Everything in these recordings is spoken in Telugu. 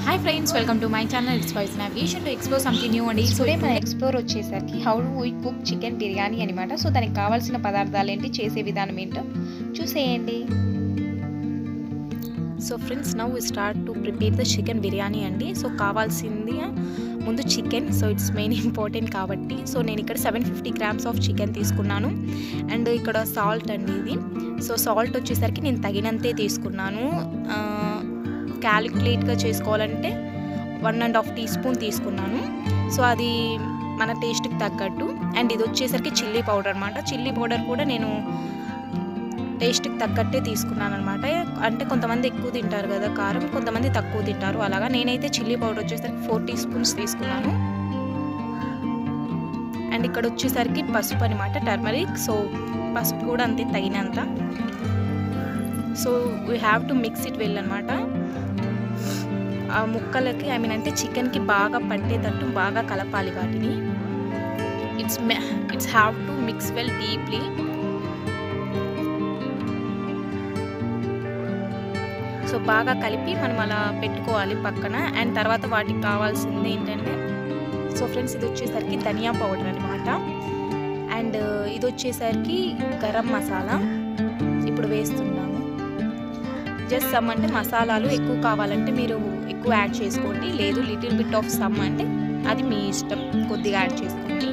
hi friends welcome to my channel it's wise navigation to explore something new అండి టుడే మన ఎక్స్ప్లోర్ వచ్చేసరికి how do we cook chicken biryani అనమాట సో దానికి కావాల్సిన పదార్థాలు ఏంటి చేసే విధానం ఏంటో చూసేయండి so friends now start to prepare the chicken biryani అండి సో కావాల్సింది ముందు chicken so it's main important కాబట్టి సో నేను ఇక్కడ seven fifty grams of chicken తీసుకున్నాను అండ్ ఇక్కడ సాల్ట్ అండి ఇది సో సాల్ట్ వచ్చేసరికి నేను తగినంతే తీసుకున్నాను క్యాలిక్యులేట్గా చేసుకోవాలంటే one and half teaspoon తీసుకున్నాను సో అది మన టేస్ట్కి తగ్గట్టు అండ్ ఇది వచ్చేసరికి చిల్లీ పౌడర్ అనమాట చిల్లీ పౌడర్ కూడా నేను టేస్ట్కి తగ్గట్టే తీసుకున్నాను అనమాట అంటే కొంతమంది ఎక్కువ తింటారు కదా కారం కొంతమంది తక్కువ తింటారు అలాగా నేనైతే చిల్లీ పౌడర్ వచ్చేసరికి ఫోర్ టీ స్పూన్స్ తీసుకున్నాను అండ్ ఇక్కడ వచ్చేసరికి పసుపు అనమాట టర్మరిక్ సో పసుపు కూడా అంతే తగినంత so we have to mix it well అనమాట ఆ ముక్కలకి ఐ మీన్ అంటే చికెన్కి బాగా పట్టేటట్టు బాగా కలపాలి వాటిని it's it's have to mix well deeply so బాగా కలిపి మనం అలా పెట్టుకోవాలి పక్కన అండ్ తర్వాత వాటికి కావాల్సింది ఏంటంటే సో ఫ్రెండ్స్ ఇది వచ్చేసరికి ధనియా పౌడర్ అనమాట అండ్ ఇది వచ్చేసరికి గరం మసాలా ఇప్పుడు వేస్తున్నాము జస్ట్ సమ్ అంటే మసాలాలు ఎక్కువ కావాలంటే మీరు ఎక్కువ యాడ్ చేసుకోండి లేదు లిటిల్ బిట్ ఆఫ్ సమ్ అంటే అది మీ ఇష్టం కొద్దిగా యాడ్ చేసుకోండి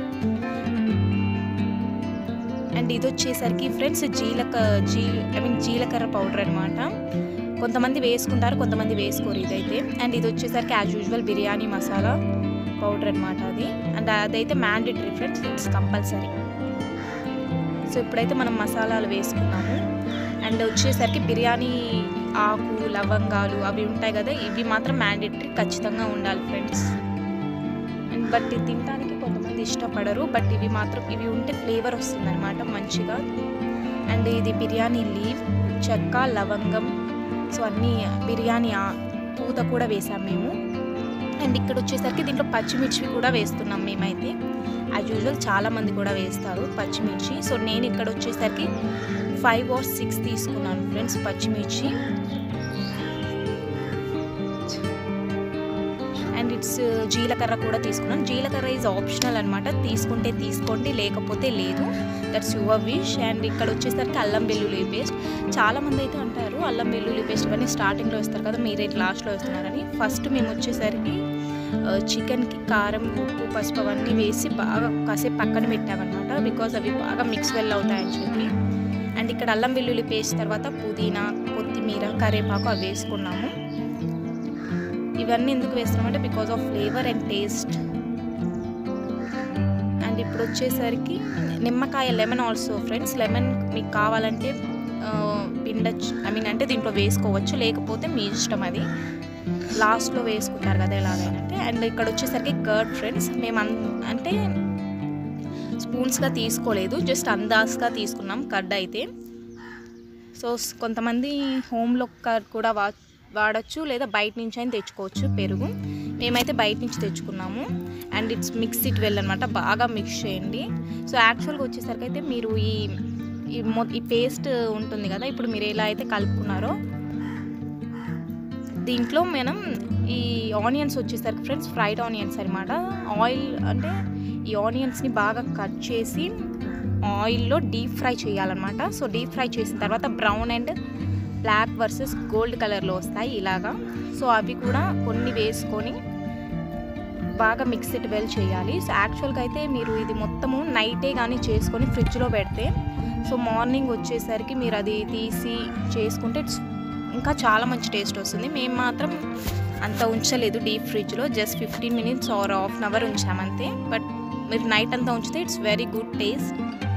అండ్ ఇది వచ్చేసరికి ఫ్రెండ్స్ జీలక జీ ఐ మీన్ జీలకర్ర పౌడర్ అనమాట కొంతమంది వేసుకుంటారు కొంతమంది వేసుకోరు ఇదైతే అండ్ ఇది వచ్చేసరికి as usual biryani masala powder అనమాట అది అండ్ అదైతే mandatory friends it's compulsory so ఇప్పుడైతే మనం మసాలాలు వేసుకున్నాము అండ్ వచ్చేసరికి బిర్యానీ ఆకు లవంగాలు అవి ఉంటాయి కదా ఇవి మాత్రం మ్యాండేటరీ ఖచ్చితంగా ఉండాలి ఫ్రెండ్స్ అండ్ బట్ ఇది తినడానికి కొంతమంది ఇష్టపడరు బట్ ఇవి మాత్రం ఇవి ఉంటే ఫ్లేవర్ వస్తుంది అనమాట మంచిగా అండ్ ఇది బిర్యానీ లీవ్ చెక్క లవంగం సో అన్నీ బిర్యానీ పూత కూడా వేసాం మేము అండ్ ఇక్కడ వచ్చేసరికి దీంట్లో పచ్చిమిర్చి కూడా వేస్తున్నాం మేమైతే యాజ్ యూజువల్ చాలామంది కూడా వేస్తారు పచ్చిమిర్చి సో నేను ఇక్కడ వచ్చేసరికి ఫైవ్ ఆర్ సిక్స్ తీసుకున్నాను ఫ్రెండ్స్ పచ్చిమిర్చి అండ్ ఇట్స్ జీలకర్ర కూడా తీసుకున్నాను జీలకర్ర ఈజ్ ఆప్షనల్ అనమాట తీసుకుంటే తీసుకోండి లేకపోతే లేదు దట్స్ యువర్ విష్ అండ్ ఇక్కడ వచ్చేసరికి అల్లం వెల్లుల్లి పేస్ట్ చాలామంది అయితే అంటారు అల్లం వెల్లుల్లి పేస్ట్ ఇవన్నీ స్టార్టింగ్లో వేస్తారు కదా మీరే లాస్ట్లో వేస్తున్నారని ఫస్ట్ మేము వచ్చేసరికి చికెన్కి కారం ఉప్పు పసుపు అవన్నీ వేసి బాగా కాసేపు పక్కన పెట్టామన్నమాట బికాజ్ అవి బాగా మిక్స్ వెల్ అవుతాయని చెప్పి అండ్ ఇక్కడ అల్లం వెల్లుల్లి పేస్ట్ తర్వాత పుదీనా కొత్తిమీర కరివేపాకు అవి వేసుకున్నాము ఇవన్నీ ఎందుకు వేస్తున్నామంటే because of flavour and taste and ఇప్పుడు వచ్చేసరికి నిమ్మకాయ లెమన్ ఆల్సో ఫ్రెండ్స్ లెమన్ మీకు కావాలంటే పిండచ్చు ఐ మీన్ అంటే దీంట్లో వేసుకోవచ్చు లేకపోతే మీ ఇష్టం అది లాస్ట్లో వేసుకుంటారు కదా ఎలాగైనా అంటే అండ్ ఇక్కడ వచ్చేసరికి కర్డ్ ఫ్రెండ్స్ మేము అంటే స్పూన్స్గా తీసుకోలేదు జస్ట్ అందాజ్గా తీసుకున్నాం కర్డ్ అయితే సో కొంతమంది హోమ్లో కర్డ్ కూడా వా వాడచ్చు లేదా బయట నుంచి అయినా తెచ్చుకోవచ్చు పెరుగు మేమైతే బయట నుంచి తెచ్చుకున్నాము and it's mix it well అనమాట బాగా మిక్స్ చేయండి సో యాక్చువల్గా వచ్చేసరికి అయితే మీరు ఈ ఈ మొ ఈ పేస్ట్ ఉంటుంది కదా ఇప్పుడు మీరు ఎలా అయితే కలుపుకున్నారో దీంట్లో మనం ఈ ఆనియన్స్ వచ్చేసరికి ఫ్రెండ్స్ ఫ్రైడ్ ఆనియన్స్ అనమాట ఆయిల్ అంటే ఈ ఆనియన్స్ని బాగా కట్ చేసి ఆయిల్లో డీప్ ఫ్రై చేయాలన్నమాట సో డీప్ ఫ్రై చేసిన తర్వాత brown and black versus gold కలర్లో వస్తాయి ఇలాగా సో అవి కూడా కొన్ని వేసుకొని బాగా మిక్స్డ్ వెల్ చేయాలి సో యాక్చువల్గా అయితే మీరు ఇది మొత్తము నైటే కానీ చేసుకొని ఫ్రిడ్జ్లో పెడితే సో మార్నింగ్ వచ్చేసరికి మీరు అది తీసి చేసుకుంటే ఇట్స్ ఇంకా చాలా మంచి టేస్ట్ వస్తుంది మేము మాత్రం అంత ఉంచలేదు డీప్ ఫ్రిడ్జ్లో just fifteen minutes or half an hour ఉంచామంతే బట్ మీరు నైట్ అంతా ఉంచితే it's very good taste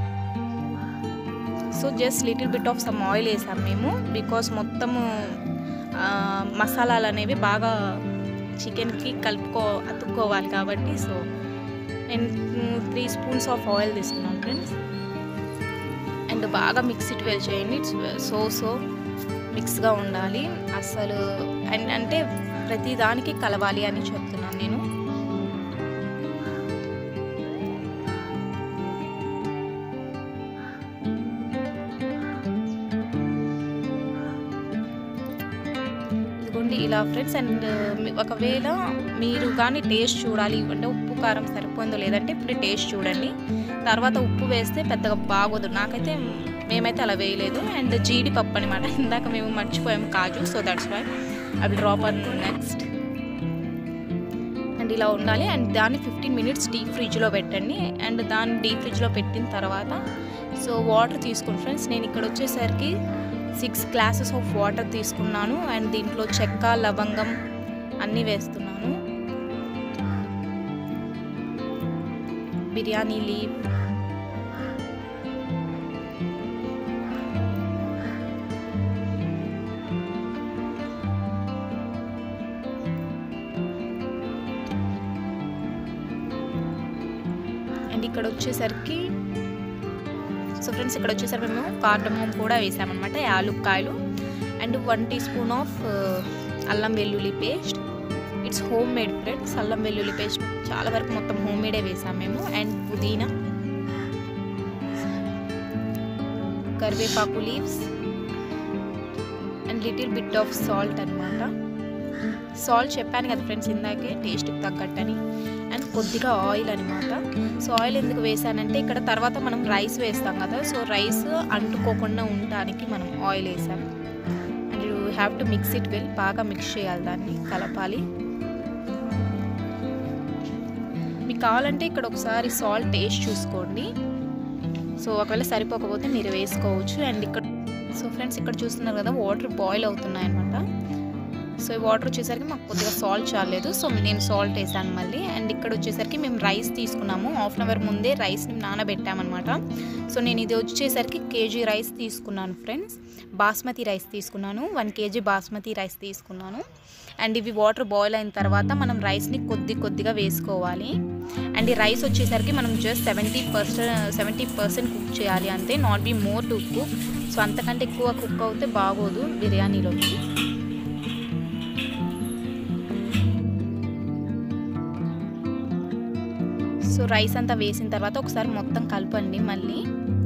so just little bit of some oil వేసాం మేము బికాస్ మొత్తము మసాలాలు అనేవి బాగా చికెన్కి కలుపుకో అతుక్కోవాలి కాబట్టి సో నేను త్రీ స్పూన్స్ ఆఫ్ ఆయిల్ తీసుకున్నాను ఫ్రెండ్స్ అండ్ బాగా మిక్స్ ఇట్ వెల్ చేయండి ఇట్స్ సో సో మిక్స్గా ఉండాలి అసలు అండ్ అంటే ప్రతి దానికి కలవాలి అని చెప్తున్నాను నేను ఇదిగోండి ఇలా ఫ్రెండ్స్ అండ్ ఒకవేళ మీరు కానీ టేస్ట్ చూడాలి అంటే ఉప్పు కారం సరిపోయిందో లేదంటే ఇప్పుడు టేస్ట్ చూడండి తర్వాత ఉప్పు వేస్తే పెద్దగా బాగోదు నాకైతే మేమైతే అలా వేయలేదు అండ్ జీడిపప్పు అనమాట ఇందాక మేము మర్చిపోయాము కాజు సో దట్స్ వై అవి డ్రాప్ ఆన్ నెక్స్ట్ అండ్ ఇలా ఉండాలి అండ్ దాన్ని ఫిఫ్టీన్ మినిట్స్ డీప్ ఫ్రిడ్జ్లో పెట్టండి అండ్ దాన్ని డీప్ ఫ్రిడ్జ్లో పెట్టిన తర్వాత సో వాటర్ తీసుకోండి ఫ్రెండ్స్ నేను ఇక్కడ వచ్చేసరికి సిక్స్ గ్లాసెస్ ఆఫ్ వాటర్ తీసుకున్నాను అండ్ దీంట్లో చెక్క లవంగం అన్నీ వేస్తున్నాను బిర్యానీ లీవ్ అండ్ ఇక్కడ వచ్చేసరికి సో ఫ్రెండ్స్ ఇక్కడ వచ్చేసరికి మేము కార్డమోమ్ కూడా వేసామన్నమాట యాలుక్కాయలు and one teaspoon of అల్లం వెల్లుల్లి paste it's home made friends అల్లం వెల్లుల్లి పేస్ట్ చాలా వరకు మొత్తం హోమ్ మేడే వేసాం మేము అండ్ పుదీనా కరివేపాకు leaves and little bit of salt అనమాట సాల్ట్ చెప్పాను కదా ఫ్రెండ్స్ ఇందాకే టేస్ట్కి తగ్గట్టని అండ్ కొద్దిగా ఆయిల్ అనమాట సో ఆయిల్ ఎందుకు వేసానంటే ఇక్కడ తర్వాత మనం రైస్ వేస్తాం కదా సో రైస్ అంటుకోకుండా ఉండడానికి మనం ఆయిల్ వేసాం and you have to mix it well బాగా మిక్స్ చేయాలి దాన్ని కలపాలి మీకు కావాలంటే ఇక్కడ ఒకసారి సాల్ట్ టేస్ట్ చూసుకోండి సో ఒకవేళ సరిపోకపోతే మీరు వేసుకోవచ్చు అండ్ ఇక్కడ సో ఫ్రెండ్స్ ఇక్కడ చూస్తున్నారు కదా వాటర్ బాయిల్ అవుతున్నాయి అనమాట సో ఈ వాటర్ వచ్చేసరికి మాకు కొద్దిగా సాల్ట్ చాలేదు సో నేను సాల్ట్ వేసాను మళ్ళీ అండ్ ఇక్కడ వచ్చేసరికి మేము రైస్ తీసుకున్నాము హాఫ్ అన్ అవర్ ముందే రైస్ని నానబెట్టామన్నమాట సో నేను ఇది వచ్చేసరికి కేజీ రైస్ తీసుకున్నాను ఫ్రెండ్స్ బాస్మతి రైస్ తీసుకున్నాను వన్ కేజీ బాస్మతి రైస్ తీసుకున్నాను అండ్ ఇవి వాటర్ బాయిల్ అయిన తర్వాత మనం రైస్ని కొద్ది కొద్దిగా వేసుకోవాలి అండ్ ఈ రైస్ వచ్చేసరికి మనం just seventy percent seventy percent cook చేయాలి అంతే not be more to cook so అంతకంటే ఎక్కువ కుక్ అవుతే బాగోదు బిర్యానీలోకి సో రైస్ అంతా వేసిన తర్వాత ఒకసారి మొత్తం కలపండి మళ్ళీ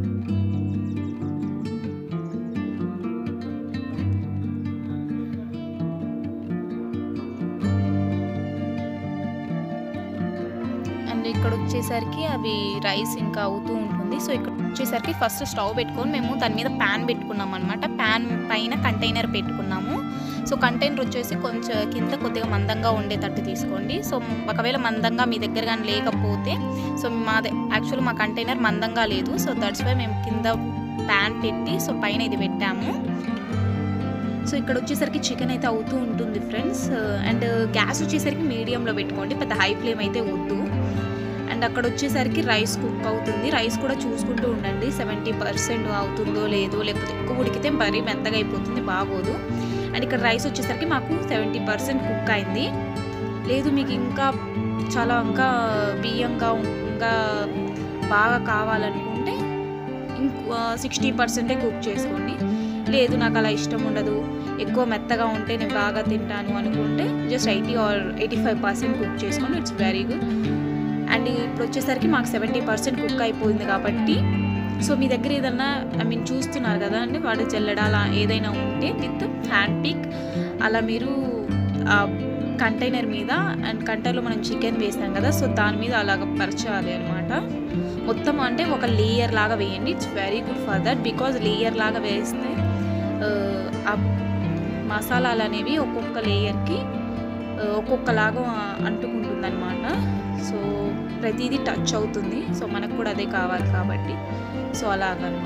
అండ్ ఇక్కడ వచ్చేసరికి అవి రైస్ ఇంకా అవుతూ ఉంటుంది సో ఇక్కడ వచ్చేసరికి ఫస్ట్ స్టవ్ పెట్టుకొని మేము దాని మీద ప్యాన్ పెట్టుకున్నాం అనమాట ప్యాన్ పైన కంటైనర్ పెట్టుకున్నాము సో కంటైనర్ వచ్చేసి కొంచెం కింద కొద్దిగా మందంగా ఉండేటట్టు తీసుకోండి సో ఒకవేళ మందంగా మీ దగ్గర కానీ లేకపోతే సో మాది యాక్చువల్ మా కంటైనర్ మందంగా లేదు సో దట్స్ వై మేము కింద ప్యాన్ పెట్టి సో పైన ఇది పెట్టాము సో ఇక్కడ వచ్చేసరికి చికెన్ అయితే అవుతూ ఉంటుంది ఫ్రెండ్స్ అండ్ గ్యాస్ వచ్చేసరికి మీడియంలో పెట్టుకోండి పెద్ద హై ఫ్లేమ్ అయితే వద్దు అండ్ అక్కడ వచ్చేసరికి రైస్ కుక్ అవుతుంది రైస్ కూడా చూసుకుంటూ ఉండండి సెవెంటీ పర్సెంట్ అవుతుందో లేదో లేకపోతే ఎక్కువ ఉడికితే మరీ మెత్తగా అయిపోతుంది బాగోదు అండ్ ఇక్కడ రైస్ వచ్చేసరికి మాకు సెవెంటీ పర్సెంట్ కుక్ అయింది లేదు మీకు ఇంకా చాలా ఇంకా బియ్యంగా ఇంకా బాగా కావాలనుకుంటే ఇంకో సిక్స్టీ పర్సెంటే కుక్ చేసుకోండి లేదు నాకు అలా ఇష్టం ఉండదు ఎక్కువ మెత్తగా ఉంటే నేను బాగా తింటాను అనుకుంటే just eighty or eighty five percent cook చేసుకోండి ఇట్స్ వెరీ గుడ్ అండ్ ఇప్పుడు వచ్చేసరికి మాకు సెవెంటీ పర్సెంట్ కుక్ అయిపోయింది కాబట్టి సో మీ దగ్గర ఏదన్నా ఐ మీన్ చూస్తున్నారు కదా అండి వాడు జల్లెడ అలా ఏదైనా ఉంటే విత్ హ్యాండ్ పిక్ అలా మీరు కంటైనర్ మీద అండ్ కంటైనర్లో మనం చికెన్ వేసాం కదా సో దాని మీద అలాగ పరచాలి అనమాట మొత్తం అంటే ఒక లేయర్ లాగా వేయండి it's very good for that because layer లాగా వేస్తే ఆ మసాలాలు అనేవి ఒక్కొక్క లేయర్కి ఒక్కొక్కలాగా అంటుకుంటుంది అనమాట సో ప్రతిదీ టచ్ అవుతుంది సో మనకు కూడా అదే కావాలి కాబట్టి సో అలాగనమాట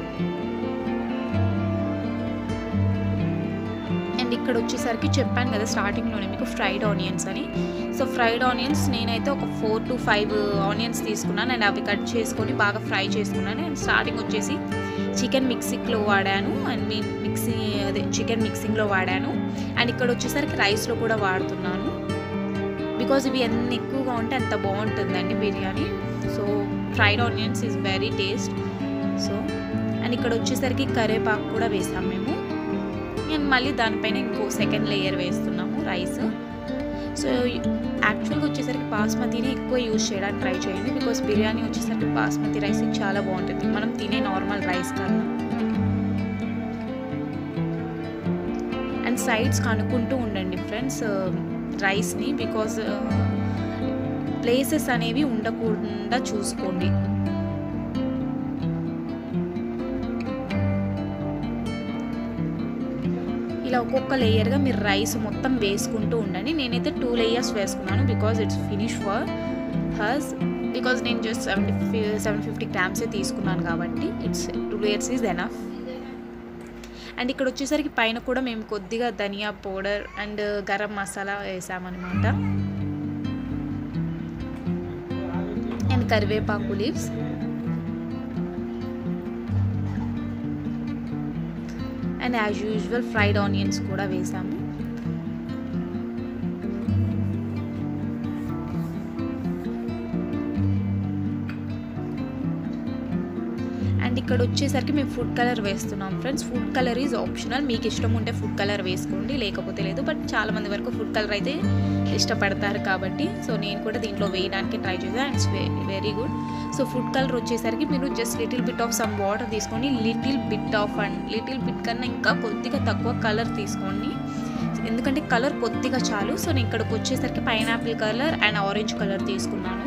అండ్ ఇక్కడ వచ్చేసరికి చెప్పాను కదా స్టార్టింగ్లోనే మీకు ఫ్రైడ్ ఆనియన్స్ అని సో ఫ్రైడ్ ఆనియన్స్ నేనైతే ఒక ఫోర్ టు ఫైవ్ ఆనియన్స్ తీసుకున్నాను అండ్ అవి కట్ చేసుకొని బాగా ఫ్రై చేసుకున్నాను అండ్ స్టార్టింగ్ వచ్చేసి చికెన్ మిక్సింగ్లో వాడాను అండ్ మీ మిక్సీ అదే చికెన్ మిక్సింగ్లో వాడాను అండ్ ఇక్కడ వచ్చేసరికి రైస్లో కూడా వాడుతున్నాను బికాజ్ ఇవి ఎన్ని ఎక్కువగా ఉంటే అంత బాగుంటుందండి biryani so fried onions is very taste so and ఇక్కడ వచ్చేసరికి కరివేపాకు కూడా వేసాం మేము మేము మళ్ళీ దానిపైన ఇంకో సెకండ్ లేయర్ వేస్తున్నాము రైస్ సో యాక్చువల్గా వచ్చేసరికి బాస్మతిని ఎక్కువ యూజ్ చేయడానికి ట్రై చేయండి బికాస్ బిర్యానీ వచ్చేసరికి బాస్మతి రైస్ చాలా బాగుంటుంది మనం తినే నార్మల్ రైస్ కన్నా అండ్ సైడ్స్ కనుక్కుంటూ ఉండండి ఫ్రెండ్స్ రైస్ని బికాజ్ ప్లేసెస్ అనేవి ఉండకుండా చూసుకోండి ఇలా ఒక్కొక్క లేయర్గా మీరు రైస్ మొత్తం వేసుకుంటూ ఉండండి నేనైతే టూ లేయర్స్ వేసుకున్నాను because it's finish for hers because నేను జస్ట్ సెవెంటీ సెవెన్ ఫిఫ్టీ గ్రామ్సే తీసుకున్నాను కాబట్టి it's two layers is enough and ఇక్కడ వచ్చేసరికి పైన కూడా మేము కొద్దిగా ధనియా పౌడర్ అండ్ గరం మసాలా వేసామన్నమాట అండ్ కరివేపాకు leaves and as usual fried onions కూడా వేసాము అండ్ ఇక్కడ వచ్చేసరికి మేము ఫుడ్ కలర్ వేస్తున్నాం friends food colour is optional మీకు ఇష్టం ఉంటే ఫుడ్ కలర్ వేసుకోండి లేకపోతే లేదు బట్ చాలా మంది వరకు ఫుడ్ కలర్ అయితే ఇష్టపడతారు కాబట్టి సో నేను కూడా దీంట్లో వేయడానికి ట్రై చేసాను it's very good so food colour వచ్చేసరికి మీరు just little bit of some water తీసుకొని little bit of and little bit కన్నా ఇంకా కొద్దిగా తక్కువ కలర్ తీసుకోండి ఎందుకంటే కలర్ కొద్దిగా చాలు సో నేను ఇక్కడికి వచ్చేసరికి pineapple colour and orange colour తీసుకున్నాను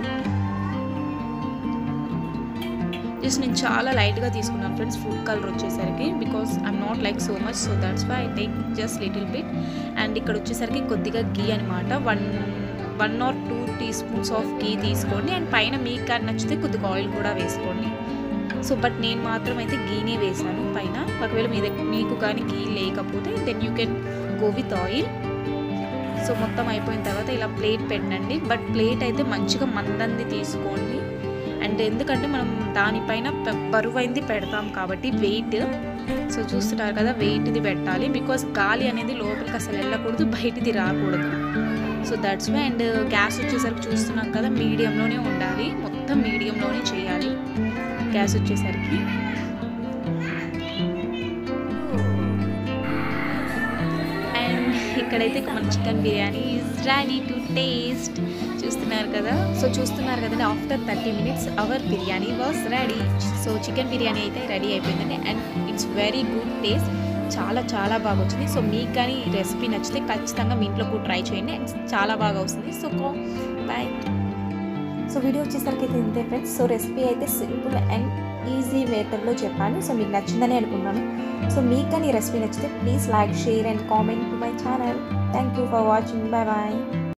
జస్ట్ నేను చాలా లైట్గా తీసుకున్నాను ఫ్రెండ్స్ ఫుడ్ కలర్ వచ్చేసరికి because I'm not like so much so that's why I take just little bit and ఇక్కడ వచ్చేసరికి కొద్దిగా గీ అనమాట one one or two teaspoons of ghee తీసుకోండి అండ్ పైన మీకు కానీ నచ్చితే కొద్దిగా ఆయిల్ కూడా వేసుకోండి సో బట్ నేను మాత్రం అయితే గీనే వేసాను పైన ఒకవేళ మీ దగ్గర మీకు కానీ గీ లేకపోతే then you can go with oil so మొత్తం అయిపోయిన తర్వాత ఇలా ప్లేట్ పెట్టండి బట్ ప్లేట్ అయితే మంచిగా మందంది తీసుకోండి అండ్ ఎందుకంటే మనం దానిపైన బరువైంది పెడతాం కాబట్టి వెయిట్ సో చూస్తున్నారు కదా వెయిట్ది పెట్టాలి బికాస్ గాలి అనేది లోపలికి అసలు వెళ్ళకూడదు బయటిది రాకూడదు so that's why and gas వచ్చేసరికి చూస్తున్నాం కదా మీడియంలోనే ఉండాలి మొత్తం మీడియంలోనే చేయాలి గ్యాస్ వచ్చేసరికి అండ్ ఇక్కడైతే మన chicken biryani is ready to taste చూస్తున్నారు కదా సో చూస్తున్నారు కదండి after thirty minutes hour biryani was ready so chicken biryani అయితే రెడీ అయిపోయిందండి and it's very good taste చాలా చాలా బాగా వచ్చింది సో మీకు కానీ ఈ రెసిపీ నచ్చితే ఖచ్చితంగా మీ ఇంట్లో కూడా ట్రై చేయండి అండ్ చాలా బాగా వస్తుంది సో కో బాయ్ సో వీడియో వచ్చేసరికి అయితే ఇంతే ఫ్రెండ్స్ సో రెసిపీ అయితే సింపుల్ అండ్ ఈజీ మెథడ్లో చెప్పాను సో మీకు నచ్చిందని అనుకున్నాను సో మీకు కానీ ఈ రెసిపీ నచ్చితే please like share and comment to my channel thank you for watching bye bye